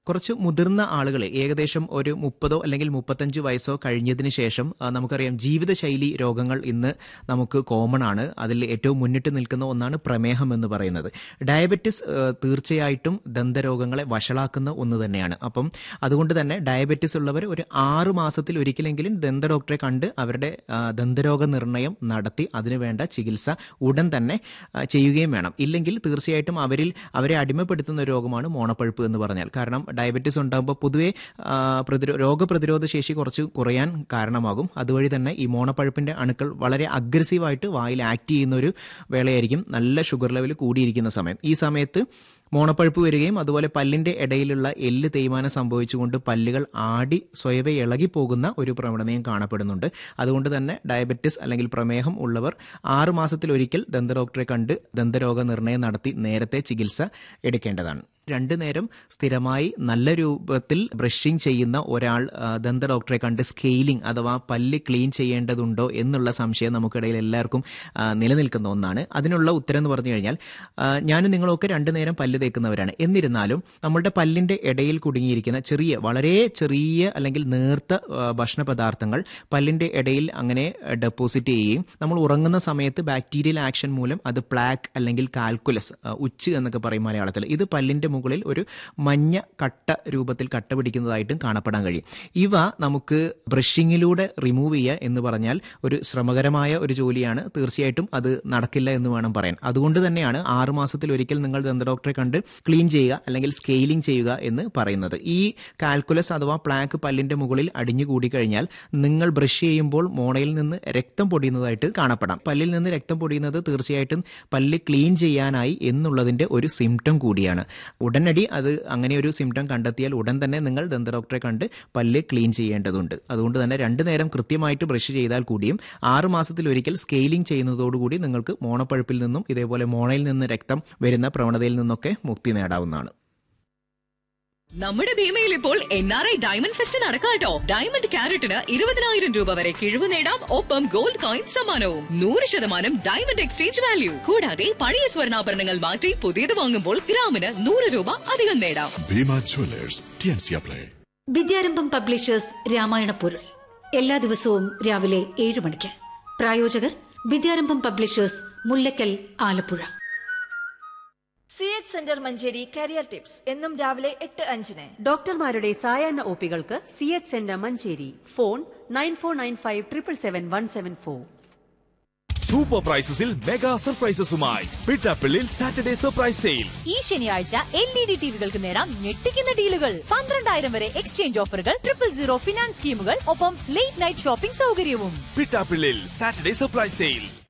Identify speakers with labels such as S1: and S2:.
S1: കുറച്ച് മുതിർന്ന ആളുകൾ ഏകദേശം ഒരു മുപ്പതോ അല്ലെങ്കിൽ മുപ്പത്തഞ്ച് വയസ്സോ കഴിഞ്ഞതിന് ശേഷം ആ, നമുക്കറിയാം ജീവിതശൈലി രോഗങ്ങൾ ഇന്ന് നമുക്ക് കോമൺ ആണ് അതിൽ ഏറ്റവും മുന്നിട്ട് നിൽക്കുന്ന ഒന്നാണ് പ്രമേഹം എന്ന് പറയുന്നത് ഡയബറ്റിസ് ആ, തീർച്ചയായിട്ടും ദന്തരോഗങ്ങളെ വഷളാക്കുന്ന ഒന്ന് തന്നെയാണ് അപ്പം അതുകൊണ്ട് തന്നെ ഡയബറ്റിസ് ഉള്ളവർ ഒരു ആറ് മാസത്തിൽ ഒരിക്കലെങ്കിലും ദന്ത ഡോക്ടറെ കണ്ട് അവരുടെ ആ, ദന്തരോഗ നിർണയം നടത്തി അതിനു വേണ്ട ചികിത്സ ഉടൻ തന്നെ ആ, ചെയ്യുകയും വേണം ഇല്ലെങ്കിൽ തീർച്ചയായിട്ടും അവരിൽ അവരെ അടിമപ്പെടുത്തുന്ന ഒരു രോഗമാണ് മോണപ്പഴുപ്പ് എന്ന് പറഞ്ഞാൽ കാരണം ഡയബറ്റിസ് ഉണ്ടാകുമ്പോൾ പൊതുവേ ആ, പ്രതിരോ- രോഗപ്രതിരോധ ശേഷി കുറച്ച് കുറയാൻ കാരണമാകും അതുവഴി തന്നെ ഈ മോണപ്പഴുപ്പിന്റെ അണുക്കൾ വളരെ അഗ്രസീവായിട്ട് വായിൽ ആക്ട് ചെയ്യുന്ന ഒരു വേളയായിരിക്കും നല്ല ഷുഗർ ലെവൽ കൂടിയിരിക്കുന്ന സമയം ഈ സമയത്ത് മോണപ്പഴുപ്പ് വരികയും അതുപോലെ പല്ലിന്റെ ഇടയിലുള്ള എല്ല് തേയ്മാനം സംഭവിച്ചുകൊണ്ട് പല്ലുകൾ ആടി സ്വയവേ ഇളകി പോകുന്ന ഒരു പ്രവണതയും കാണപ്പെടുന്നുണ്ട് അതുകൊണ്ട് തന്നെ ഡയബറ്റിസ് അല്ലെങ്കിൽ പ്രമേഹം ഉള്ളവർ ആറ് മാസത്തിൽ ഒരിക്കൽ ദന്ത ഡോക്ടറെ കണ്ട് ദന്തരോഗ നിർണയം നടത്തി നേരത്തെ ചികിത്സ എടുക്കേണ്ടതാണ് രണ്ടു നേരം സ്ഥിരമായി നല്ല രൂപത്തിൽ ബ്രഷിംഗ് ചെയ്യുന്ന ഒരാൾ ആ, ദന്ത ഡോക്ടറെ കണ്ട് സ്കെയിലിംഗ് അഥവാ പല്ല് ക്ലീൻ ചെയ്യേണ്ടതുണ്ടോ എന്നുള്ള സംശയം നമുക്കിടയിൽ എല്ലാവർക്കും ആ, നിലനിൽക്കുന്ന ഒന്നാണ് അതിനുള്ള ഉത്തരം എന്ന് പറഞ്ഞു കഴിഞ്ഞാൽ ആ, ഞാനും നിങ്ങളൊക്കെ രണ്ടു നേരം പല്ല് തേക്കുന്നവരാണ് എന്നിരുന്നാലും നമ്മളുടെ പല്ലിന്റെ ഇടയിൽ കുടുങ്ങിയിരിക്കുന്ന ചെറിയ വളരെ ചെറിയ അല്ലെങ്കിൽ നേർത്ത ആ, ഭക്ഷണ പദാർത്ഥങ്ങൾ പല്ലിന്റെ ഇടയിൽ അങ്ങനെ ഡെപ്പോസിറ്റ് ചെയ്യുകയും നമ്മൾ ഉറങ്ങുന്ന സമയത്ത് ബാക്ടീരിയൽ ആക്ഷൻ മൂലം അത് പ്ലാക്ക് അല്ലെങ്കിൽ കാൽക്കുലസ് ആ, ഉച്ച് എന്നൊക്കെ പറയും മലയാളത്തിൽ ഇത് പല്ലിന്റെ മുകളിൽ ഒരു മഞ്ഞ കട്ട രൂപത്തിൽ കട്ട പിടിക്കുന്നതായിട്ടും കാണപ്പെടാൻ കഴിയും ഇവ നമുക്ക് ബ്രഷിങ്ങിലൂടെ റിമൂവ് ചെയ്യുക എന്ന് പറഞ്ഞാൽ ഒരു ശ്രമകരമായ ഒരു ജോലിയാണ് തീർച്ചയായിട്ടും അത് നടക്കില്ല എന്ന് വേണം പറയാൻ അതുകൊണ്ട് തന്നെയാണ് ആറ് മാസത്തിൽ ഒരിക്കൽ നിങ്ങൾ ദന്ത ഡോക്ടറെ കണ്ട് ക്ലീൻ ചെയ്യുക അല്ലെങ്കിൽ സ്കെയിലിംഗ് ചെയ്യുക എന്ന് പറയുന്നത് ഈ കാൽക്കുലസ് അഥവാ പ്ലാക്ക് പല്ലിന്റെ മുകളിൽ അടിഞ്ഞു കൂടിക്കഴിഞ്ഞാൽ നിങ്ങൾ ബ്രഷ് ചെയ്യുമ്പോൾ മോണയിൽ നിന്ന് രക്തം പൊടിയുന്നതായിട്ട് കാണപ്പെടാം പല്ലിൽ നിന്ന് രക്തം പൊടിയുന്നത് തീർച്ചയായിട്ടും പല്ല് ക്ലീൻ ചെയ്യാനായി എന്നുള്ളതിന്റെ ഒരു സിംറ്റം കൂടിയാണ് ഉടനടി അത് അങ്ങനെ ഒരു സിംറ്റം കണ്ടെത്തിയാൽ ഉടൻ തന്നെ നിങ്ങൾ ദന്ത ഡോക്ടറെ കണ്ട് പല്ല് ക്ലീൻ ചെയ്യേണ്ടതുണ്ട് അതുകൊണ്ട് തന്നെ രണ്ടു നേരം കൃത്യമായിട്ട് ബ്രഷ് ചെയ്താൽ കൂടിയും ആറ് മാസത്തിൽ ഒരിക്കൽ സ്കെയിലിംഗ് ചെയ്യുന്നതോടുകൂടി നിങ്ങൾക്ക് മോണപ്പഴുപ്പിൽ നിന്നും ഇതേപോലെ മോണയിൽ നിന്ന് രക്തം വരുന്ന പ്രവണതയിൽ നിന്നൊക്കെ മുക്തി നേടാവുന്നതാണ്
S2: നമ്മുടെ ഭീമയിൽ ഇപ്പോൾ N R I diamond fest നടക്കാട്ടോ ഡയമണ്ട് ക്യാരറ്റിന് ഇരുപതിനായിരം രൂപ വരെ കിഴിവ് നേടാം ഒപ്പം ഗോൾഡ് കോയിൻ സമ്മാനവും നൂറ് ശതമാനം ഡയമണ്ട് എക്സ്ചേഞ്ച് വാല്യൂ കൂടാതെ പഴയ സ്വർണ്ണാഭരണങ്ങൾ മാറ്റി പുതിയത് വാങ്ങുമ്പോൾ ഗ്രാമിന് നൂറ് രൂപ അധികം നേടാം
S3: ഭീമ ജ്വല്ലേഴ്സ് ടിയൻസിയ പ്ലേ
S4: വിദ്യാരംഭം പബ്ലിഷേഴ്സ് രാമായണ പൊരുൾ എല്ലാ ദിവസവും രാവിലെ ഏഴ് മണിക്ക് പ്രായോജകർ Vidyarambham publishers Mullakkal Alappuzha
S5: C H center Manjeri career tips എന്നും രാവിലെ എട്ട് അഞ്ചിന്
S6: ഡോക്ടർമാരുടെ സായാഹ്ന ഒപികൾക്ക് C H center Manjeri phone nine four nine five triple seven one seven four
S7: super പ്രൈസസിൽ മെഗാ സർപ്രൈസസുമായി പിട്ടാപ്പിള്ളിൽ സാറ്റർഡേ സർപ്രൈസ് സെയിൽ
S8: ഈ ശനിയാഴ്ച എൽ ഇ ഡി ടിവികൾക്ക് നേടാം ഞെട്ടിക്കുന്ന ഡീലുകൾ പന്ത്രണ്ടായിരം വരെ എക്സ്ചേഞ്ച് ഓഫറുകൾ ട്രിപ്പിൾ സീറോ ഫിനാൻസ് സ്കീമുകൾ ഒപ്പം ലേറ്റ് നൈറ്റ് ഷോപ്പിംഗ് സൗകര്യവും
S7: പിട്ടാപ്പിള്ളിൽ സാറ്റർഡേ സർപ്രൈസ് സെയിൽ